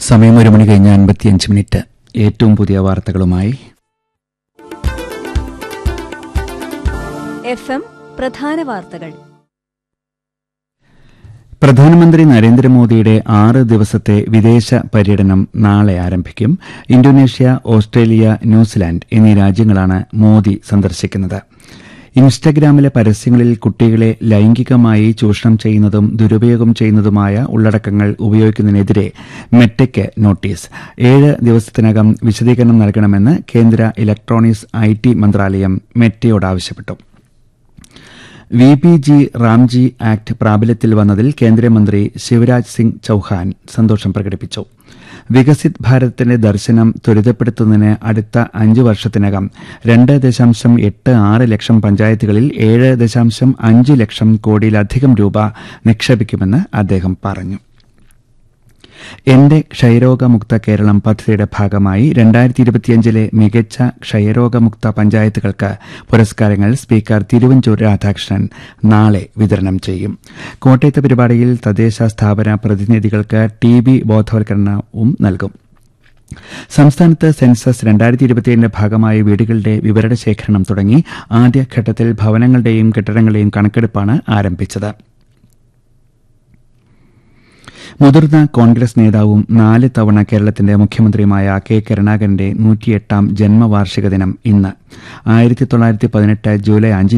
സമയം ഒരു മണി കഴിഞ്ഞ് അൻപത്തിയഞ്ച് മിനിറ്റ് ഏറ്റവും പുതിയ വാർത്തകളുമായി എഫ് എം പ്രധാന വാർത്തകൾ പ്രധാനമന്ത്രി നരേന്ദ്രമോദിയുടെ ആറ് ദിവസത്തെ വിദേശ പര്യടനം നാളെ ആരംഭിക്കും ഇന്തോനേഷ്യ ഓസ്ട്രേലിയ ന്യൂസിലാൻഡ് എന്നീ രാജ്യങ്ങളാണ് മോദി സന്ദർശിക്കുന്നത് ഇൻസ്റ്റഗ്രാമിലെ പരസ്യങ്ങളിൽ കുട്ടികളെ ലൈംഗികമായി ചൂഷണം ചെയ്യുന്നതും ദുരുപയോഗം ചെയ്യുന്നതുമായ ഉള്ളടക്കങ്ങൾ ഉപയോഗിക്കുന്നതിനെതിരെ മെറ്റയ്ക്ക് നോട്ടീസ് ഏഴ് ദിവസത്തിനകം വിശദീകരണം നൽകണമെന്ന് കേന്ദ്ര ഇലക്ട്രോണിക്സ് ഐ ടി മന്ത്രാലയം മെറ്റയോട് ആവശ്യപ്പെട്ടു V P G Ramji act പ്രാബല്യത്തിൽ വന്നതിൽ കേന്ദ്രമന്ത്രി ശിവരാജ് സിംഗ് ചൌഹാൻ സന്തോഷം പ്രകടിപ്പിച്ചു വികസിത് ഭാരതത്തിന്റെ ദർശനം ത്വരിതപ്പെടുത്തുന്നതിന് അടുത്ത അഞ്ച് വർഷത്തിനകം രണ്ട് ദശാംശം എട്ട് ആറ് ലക്ഷം പഞ്ചായത്തുകളിൽ ഏഴ് ദശാംശം അഞ്ച് ലക്ഷം കോടിയിലധികം രൂപ നിക്ഷേപിക്കുമെന്ന് അദ്ദേഹം പറഞ്ഞു എന്റെ ക്ഷയരോഗമുക്ത കേരളം പദ്ധതിയുടെ ഭാഗമായി രണ്ടായിരത്തി ഇരുപത്തിയഞ്ചിലെ മികച്ച ക്ഷയരോഗമുക്ത പഞ്ചായത്തുകൾക്ക് പുരസ്കാരങ്ങൾ സ്പീക്കർ തിരുവഞ്ചൂർ രാധാകൃഷ്ണൻ നാളെ വിതരണം ചെയ്യും കോട്ടയത്തെ പരിപാടിയിൽ തദ്ദേശ സ്ഥാപന പ്രതിനിധികൾക്ക് ടി ബി ബോധവൽക്കരണവും നൽകും സംസ്ഥാനത്ത് സെൻസസ് രണ്ടായിരത്തി ഇരുപത്തിയേഴിന്റെ ഭാഗമായി വീടുകളുടെ വിവര ശേഖരണം തുടങ്ങി ആദ്യഘട്ടത്തിൽ ഭവനങ്ങളുടെയും കെട്ടിടങ്ങളുടെയും കണക്കെടുപ്പാണ് ആരംഭിച്ചത് മുതിർന്ന കോൺഗ്രസ് നേതാവും നാല് തവണ കേരളത്തിന്റെ മുഖ്യമന്ത്രിയുമായ കെ കരുണാകരന്റെ നൂറ്റിയെട്ടാം ജന്മവാർഷിക ദിനം ഇന്ന് ആയിരത്തി തൊള്ളായിരത്തി പതിനെട്ട് ജൂലൈ അഞ്ചിന്